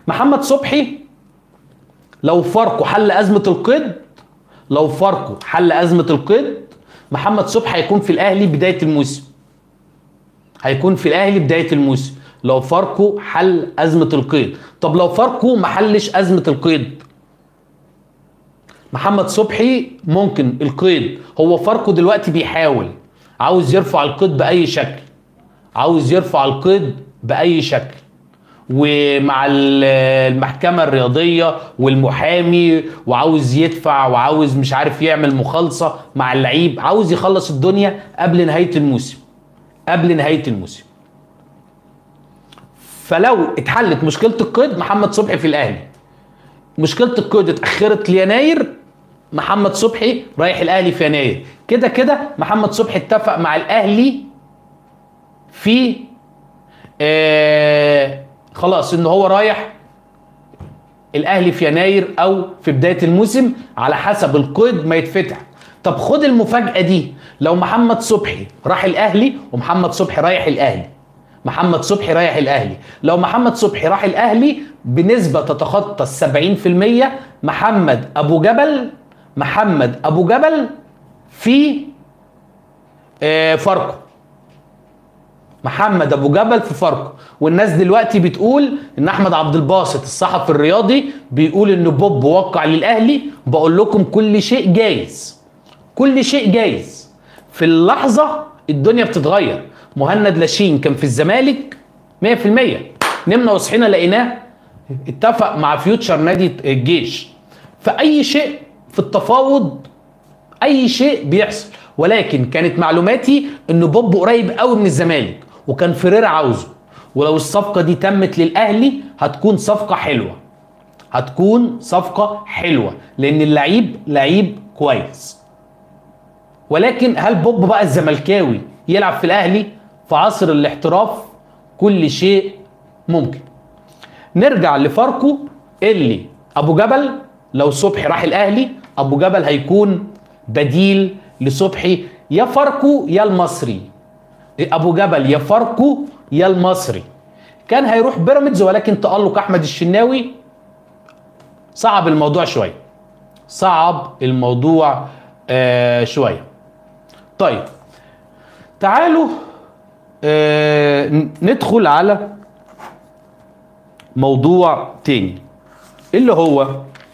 محمد صبحي لو فاركو حل ازمه القيد لو فاركو حل ازمه القيد محمد صبحي هيكون في الاهلي بدايه الموسم هيكون في الاهلي بدايه الموسم لو فاركو حل ازمه القيد طب لو فاركو ما حلش ازمه القيد محمد صبحي ممكن القيد هو فاركو دلوقتي بيحاول عاوز يرفع القيد باي شكل عاوز يرفع القيد باي شكل ومع ال- المحكمة الرياضية والمحامي وعاوز يدفع وعاوز مش عارف يعمل مخالصة مع اللعيب عاوز يخلص الدنيا قبل نهاية الموسم قبل نهاية الموسم فلو اتحلت مشكلة القيد محمد صبحي في الأهلي مشكلة القيد اتأخرت ليناير محمد صبحي رايح الأهلي في يناير كده كده محمد صبحي اتفق مع الأهلي في آه خلاص ان هو رايح الاهلي في يناير او في بدايه الموسم على حسب القيد ما يتفتح طب خد المفاجاه دي لو محمد صبحي راح الاهلي ومحمد صبحي رايح الاهلي محمد صبحي رايح الاهلي لو محمد صبحي راح الاهلي بنسبه تتخطى السبعين في المية محمد ابو جبل محمد ابو جبل في آه، فاركو محمد ابو جبل في فاركو والناس دلوقتي بتقول ان احمد عبد الباسط الصحفي الرياضي بيقول ان بوب وقع للاهلي بقول لكم كل شيء جايز كل شيء جايز في اللحظه الدنيا بتتغير مهند لاشين كان في الزمالك 100% نمنا وصحينا لقيناه اتفق مع فيوتشر نادي الجيش فاي شيء في التفاوض اي شيء بيحصل ولكن كانت معلوماتي ان بوب قريب قوي من الزمالك وكان فريرا عاوزه ولو الصفقه دي تمت للاهلي هتكون صفقه حلوه هتكون صفقه حلوه لان اللعيب لعيب كويس ولكن هل بوب بقى الزملكاوي يلعب في الاهلي في عصر الاحتراف كل شيء ممكن نرجع لفاركو اللي ابو جبل لو صبحي راح الاهلي ابو جبل هيكون بديل لصبحي يا فاركو يا المصري ابو جبل يا فاركو يا المصري كان هيروح بيراميدز ولكن تالق احمد الشناوي صعب الموضوع شويه صعب الموضوع آه شويه طيب تعالوا آه ن- ندخل على موضوع تاني اللي هو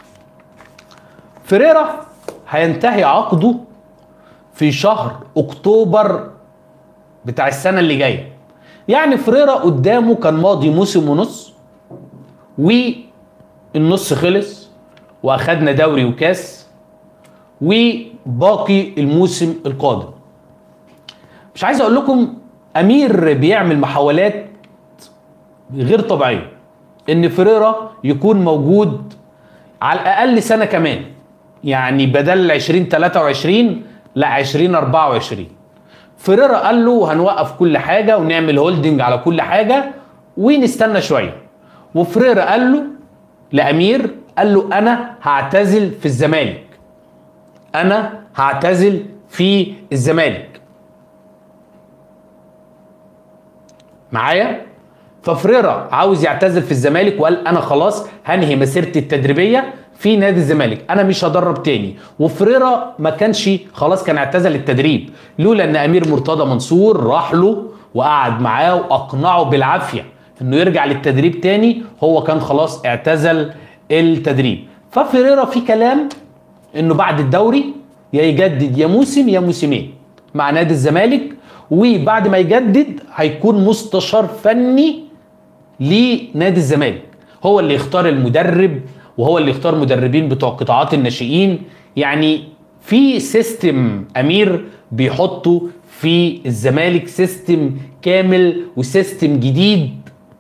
فريرا هينتهي عقده في شهر اكتوبر بتاع السنه اللي جايه يعني فريرا قدامه كان ماضي موسم ونص والنص خلص واخدنا دوري وكاس وباقي الموسم القادم مش عايز اقول لكم امير بيعمل محاولات غير طبيعيه ان فريرا يكون موجود على الاقل سنه كمان يعني بدل 2023 لا 2024 فريرا قال له هنوقف كل حاجه ونعمل هولدنج على كل حاجه ونستنى شويه وفريرا قال له لامير قال له انا هعتزل في الزمالك انا هعتزل في الزمالك معايا ففريرا عاوز يعتزل في الزمالك وقال انا خلاص هنهي مسيرتي التدريبيه في نادي الزمالك انا مش هدرب تاني وفريرا ما كانش خلاص كان اعتزل التدريب لولا ان امير مرتضى منصور راح له وقعد معاه واقنعه بالعافيه انه يرجع للتدريب تاني هو كان خلاص اعتزل التدريب ففريرا في كلام انه بعد الدوري يا يجدد يا موسم يا موسمين مع نادي الزمالك وبعد ما يجدد هيكون مستشار فني لنادي الزمالك هو اللي يختار المدرب وهو اللي يختار مدربين بتوع قطاعات الناشئين يعني في سيستم امير بيحطه في الزمالك سيستم كامل وسيستم جديد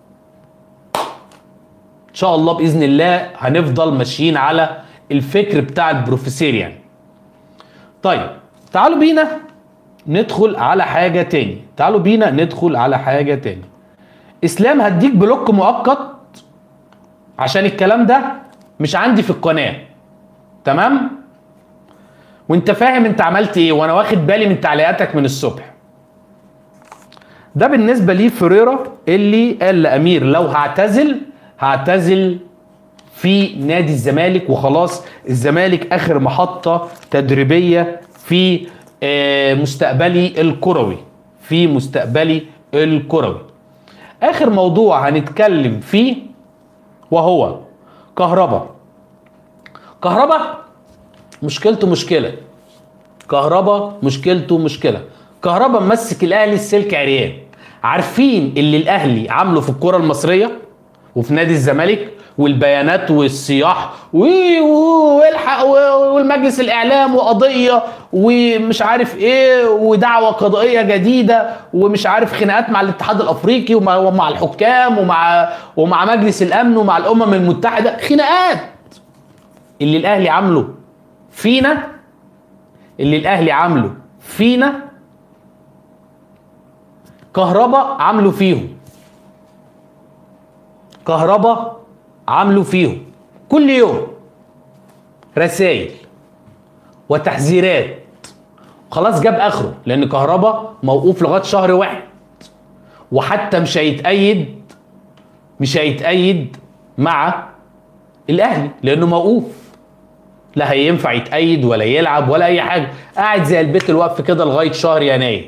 ان شاء الله باذن الله هنفضل ماشيين على الفكر بتاع البروفيسير يعني طيب تعالوا بينا ندخل على حاجه تاني تعالوا بينا ندخل على حاجه تاني اسلام هديك بلوك مؤقت عشان الكلام ده مش عندي في القناه تمام وانت فاهم انت عملت ايه وانا واخد بالي من تعليقاتك من الصبح ده بالنسبه لي فريرا اللي قال لامير لو هعتزل هعتزل في نادي الزمالك وخلاص الزمالك اخر محطه تدريبيه في آه، مستقبلي الكروي في مستقبلي الكروي اخر موضوع هنتكلم فيه وهو كهربا كهربا مشكلته مشكله كهربا مشكلته مشكله كهربا ممسك الاهلي السلك عريان عارفين اللي الاهلي عامله في الكره المصريه وفي نادي الزمالك والبيانات والصياح و- و- والحق و- والمجلس الاعلام وقضيه ومش عارف ايه ودعوه قضائيه جديده ومش عارف خناقات مع الاتحاد الافريقي ومع, ومع الحكام ومع ومع مجلس الامن ومع الامم المتحده خناقات اللي الاهلي عامله فينا اللي الاهلي عامله فينا كهربا عامله فيهم كهربا عامله فيهم كل يوم رسائل وتحذيرات خلاص جاب اخره لان كهربا موقوف لغايه شهر واحد وحتى مش هيتأيد مش هيتأيد مع الاهلي لانه موقوف لا هينفع يتأيد ولا يلعب ولا اي حاجه قاعد زي البيت الوقف كده لغايه شهر يناير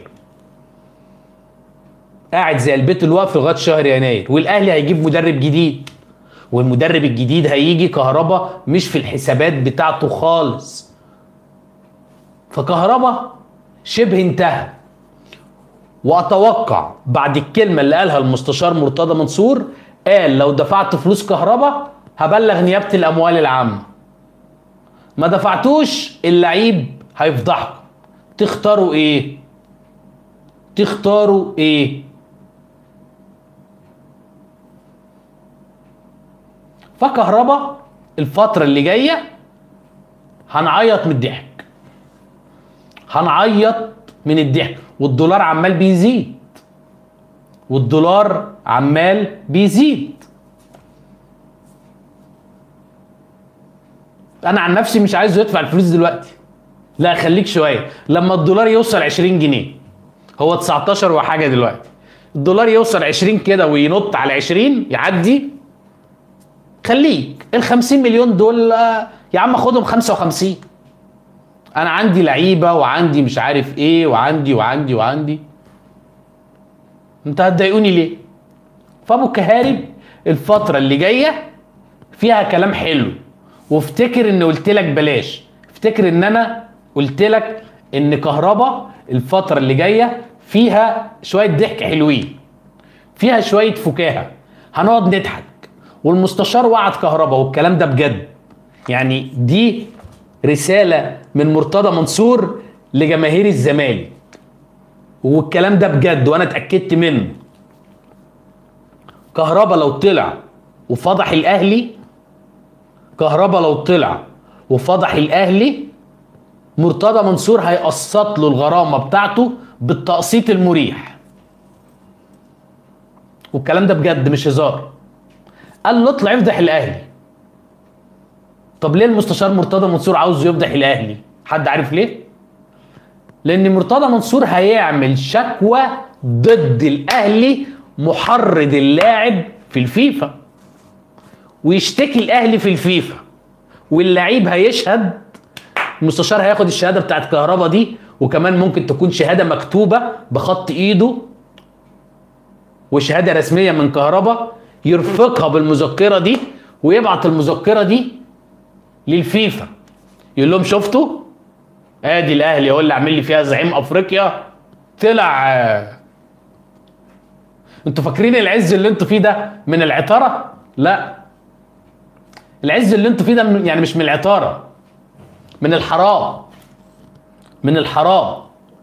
قاعد زي البيت الوقف لغايه شهر يناير والاهلي هيجيب مدرب جديد والمدرب الجديد هيجي كهربا مش في الحسابات بتاعته خالص فكهربا شبه انتهى واتوقع بعد الكلمه اللي قالها المستشار مرتضى منصور قال لو دفعت فلوس كهربا هبلغ نيابه الاموال العامه ما دفعتوش اللعيب هيفضحكم تختاروا ايه تختاروا ايه فكهربا الفترة اللي جاية هنعيط من الضحك هنعيط من الضحك والدولار عمال بيزيد والدولار عمال بيزيد انا عن نفسي مش عايزه يدفع الفلوس دلوقتي لا خليك شويه لما الدولار يوصل 20 جنيه هو 19 وحاجه دلوقتي الدولار يوصل 20 كده وينط على 20 يعدي خليك ال 50 مليون دول آه، يا عم خدهم 55 انا عندي لعيبه وعندي مش عارف ايه وعندي وعندي وعندي انت هتضايقوني ليه فابو كهارب الفتره اللي جايه فيها كلام حلو وافتكر ان قلت لك بلاش افتكر ان انا قلت لك ان كهربا الفتره اللي جايه فيها شويه ضحك حلوين فيها شويه فكاهه هنقعد نضحك والمستشار وعد كهربا والكلام ده بجد يعني دي رساله من مرتضى منصور لجماهير الزمالك والكلام ده بجد وانا اتاكدت منه كهربا لو طلع وفضح الاهلي كهربا لو طلع وفضح الاهلي مرتضى منصور هيقسط له الغرامه بتاعته بالتقسيط المريح والكلام ده بجد مش هزار قال له اطلع افضح الاهلي طب ليه المستشار مرتضى منصور عاوز يفضح الاهلي حد عارف ليه لان مرتضى منصور هيعمل شكوى ضد الاهلي محرض اللاعب في الفيفا ويشتكي الاهلي في الفيفا واللعيب هيشهد المستشار هياخد الشهاده بتاعت كهربا دي وكمان ممكن تكون شهاده مكتوبه بخط ايده وشهاده رسميه من كهربا يرفقها بالمذكره دي ويبعت المذكره دي للفيفا يقول لهم شفتوا ادي الاهلي هو اللي عامل لي فيها زعيم افريقيا طلع آه، انتوا فاكرين العز اللي انتوا فيه ده من العطاره لا العز اللي انتوا فيه ده من- يعني مش من العطاره من الحرام من الحرام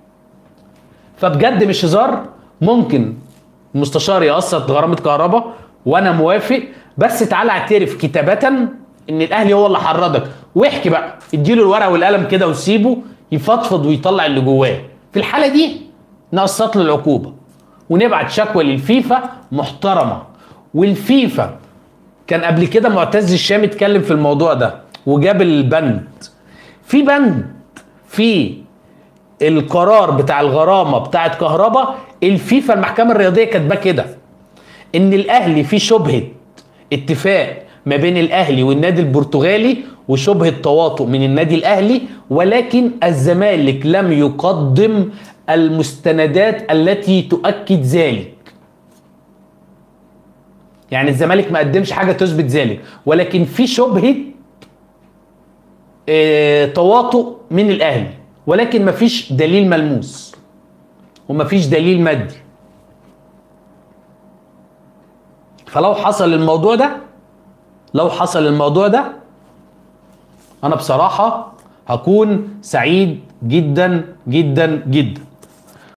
فبجد مش هزار ممكن المستشار يقسط غرامه كهرباء وانا موافق بس تعالى اعترف كتابه ان الاهلي هو اللي حرضك واحكي بقى اديله الورقه والقلم كده وسيبه يفضفض ويطلع اللي جواه في الحاله دي نقسط له العقوبه ونبعت شكوى للفيفا محترمه والفيفا كان قبل كده معتز الشام اتكلم في الموضوع ده وجاب البند في بند في القرار بتاع الغرامه بتاعت كهربا الفيفا المحكمه الرياضيه كاتباه كده ان الاهلي في شبهه اتفاق ما بين الاهلي والنادي البرتغالي وشبه التواطؤ من النادي الاهلي ولكن الزمالك لم يقدم المستندات التي تؤكد ذلك يعني الزمالك ما قدمش حاجه تثبت ذلك ولكن في شبهه آه، تواطؤ من الاهلي ولكن مفيش دليل ملموس ومفيش دليل مادي فلو حصل الموضوع ده لو حصل الموضوع ده انا بصراحه هكون سعيد جدا جدا جدا